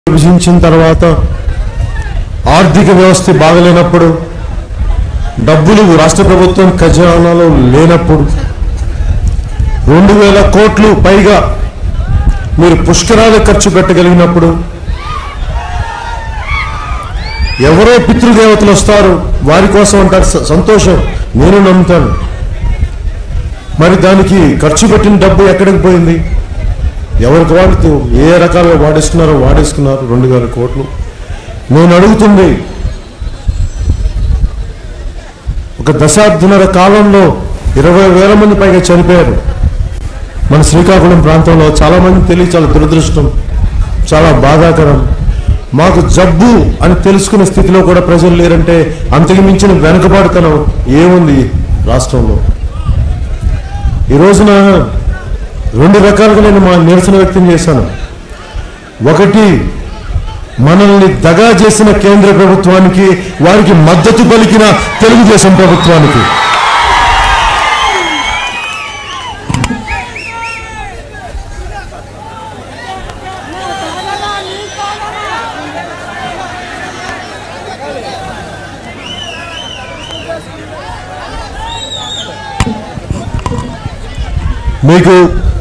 విభజించిన తర్వాత ఆర్థిక వ్యవస్థ బాగలేనప్పుడు డబ్బులు రాష్ట్ర ప్రభుత్వం ఖజానాలో లేనప్పుడు రెండు వేల కోట్లు పైగా మీరు పుష్కరాలు ఖర్చు పెట్టగలిగినప్పుడు ఎవరో పితృదేవతలు వస్తారు వారి కోసం అంటారు స- సంతోషం నేను నమ్ముతాను మరి దానికి ఖర్చు పెట్టిన డబ్బు ఎక్కడికి పోయింది ఎవరికి వాళ్ళు ఏ రకాలుగా వాడేసుకున్నారో వాడేసుకున్నారు రెండు వేల కోట్లు నేను అడుగుతుంది ఒక దశాబ్దన్నర కాలంలో ఇరవై వేల మంది పైగా చనిపోయారు మన శ్రీకాకుళం ప్రాంతంలో చాలా మంది తెలియ చాలా దురదృష్టం చాలా బాధాకరం మాకు జబ్బు అని తెలుసుకునే స్థితిలో కూడా ప్రజలు లేరంటే అంతకు మించిన వెనుకబాటుతనం ఏముంది రాష్ట్రంలో ఈ రోజున రెండు రకాలుగా నేను మా నిరసన వ్యక్తం చేశాను ఒకటి మనల్ని దగా చేసిన కేంద్ర ప్రభుత్వానికి వారికి మద్దతు పలికిన తెలుగుదేశం ప్రభుత్వానికి మీకు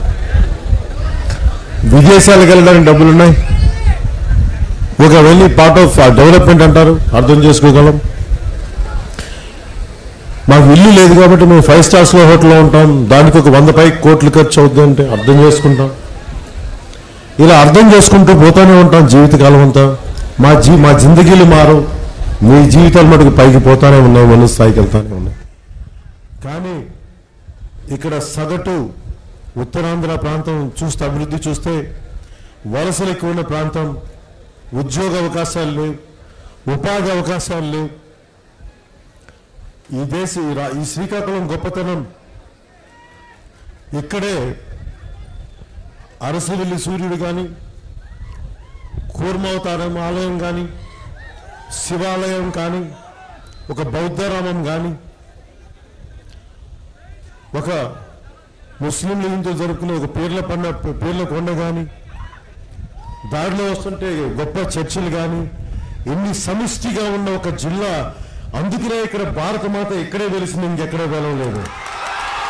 విదేశాలకు వెళ్ళడానికి డబ్బులు ఉన్నాయి ఒక వెళ్ళి పార్ట్ ఆఫ్ డెవలప్మెంట్ అంటారు అర్థం చేసుకోగలం మాకు ఇల్లు లేదు కాబట్టి మేము ఫైవ్ స్టార్స్ లో హోటల్లో ఉంటాం దానికి ఒక వంద పై కోట్లు ఖర్చు అవుద్ది అంటే అర్థం చేసుకుంటాం ఇలా అర్థం చేసుకుంటూ పోతానే ఉంటాం జీవితకాలం అంతా మా జీ మా జిందగీలు మారు మీ జీవితాలు మటుకు పైకి పోతానే ఉన్నాయి మన స్థాయికి వెళ్తానే ఉన్నాయి కానీ ఇక్కడ సగటు ఉత్తరాంధ్ర ప్రాంతం చూస్తే అభివృద్ధి చూస్తే వలసలు ఎక్కువ ఉన్న ప్రాంతం ఉద్యోగ అవకాశాలు లేవు ఉపాధి అవకాశాలు లేవు ఈ దేశ ఈ రా- ఈ శ్రీకాకుళం గొప్పతనం ఇక్కడే అరసవిల్లి సూర్యుడు కానీ కూర్మావతారం ఆలయం కానీ శివాలయం కానీ ఒక బౌద్ధరామం కానీ ఒక ముస్లిం లీగంతో జరుపుకునే ఒక పీర్ల పండ పీర్ల కొండ కానీ దారిలో వస్తుంటే గొప్ప చర్చిలు కానీ ఎన్ని సమిష్టిగా ఉన్న ఒక జిల్లా అందుకనే ఇక్కడ భారత మాత ఇక్కడే వెలిసింది ఇంకెక్కడే వెలవలేదు